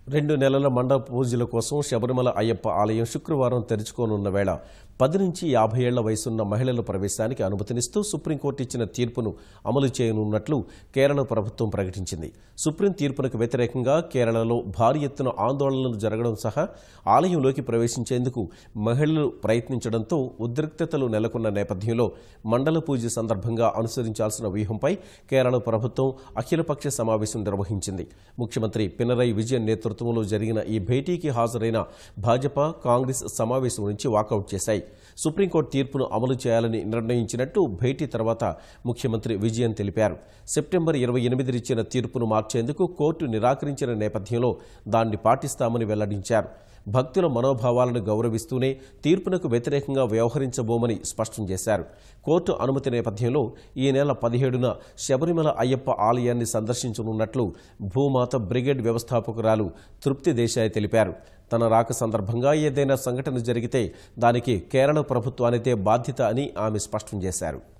రెండు నెలల మండప పూజల కోసం శబరిమల అయ్యప్ప ఆలయం శుక్రవారం తెరుచుకోనున్న వేళ పది నుంచి యాభై ఏళ్ల వయసున్న మహిళల ప్రవేశానికి అనుమతినిస్తూ సుప్రీంకోర్టు ఇచ్చిన తీర్పును అమలు చేయనున్నట్లు కేరళ ప్రభుత్వం ప్రకటించింది సుప్రీం తీర్పునకు వ్యతిరేకంగా కేరళలో భారీ ఎత్తున ఆందోళనలు జరగడం సహా ఆలయంలోకి ప్రవేశించేందుకు మహిళలు ప్రయత్నించడంతో ఉద్రిక్తతలు నెలకొన్న నేపథ్యంలో మండల పూజ సందర్భంగా అనుసరించాల్సిన వ్యూహంపై కేరళ ప్రభుత్వం అఖిలపక్ష సమావేశం నిర్వహించింది ముఖ్యమంత్రి పినరై విజయన్ నేతృత్వంలో జరిగిన ఈ భేటీకి హాజరైన భాజపా కాంగ్రెస్ సమావేశం నుంచి వాకౌట్ చేశాయి సుప్రీంకోర్టు తీర్పును అమలు చేయాలని నిర్ణయించినట్టు భేటీ తర్వాత ముఖ్యమంత్రి విజయన్ తెలిపారు సెప్టెంబర్ ఇరవై ఎనిమిది ఇచ్చిన తీర్పును మార్చేందుకు కోర్టు నిరాకరించిన నేపథ్యంలో దాన్ని పాటిస్తామని వెల్లడించారు భక్తుల మనోభావాలను గౌరవిస్తూనే తీర్పునకు వ్యతిరేకంగా వ్యవహరించబోమని స్పష్టం చేశారు కోర్టు అనుమతి నేపథ్యంలో ఈ నెల పదిహేడున శబరిమల అయ్యప్ప ఆలయాన్ని సందర్శించనున్నట్లు భూమాత బ్రిగేడ్ వ్యవస్థాపకురాలు తృప్తి దేశాయ్ తెలిపారు తన రాక సందర్భంగా ఏదైనా సంఘటన జరిగితే దానికి కేరళ ప్రభుత్వానిదే బాధ్యత అని ఆమె స్పష్టం చేశారు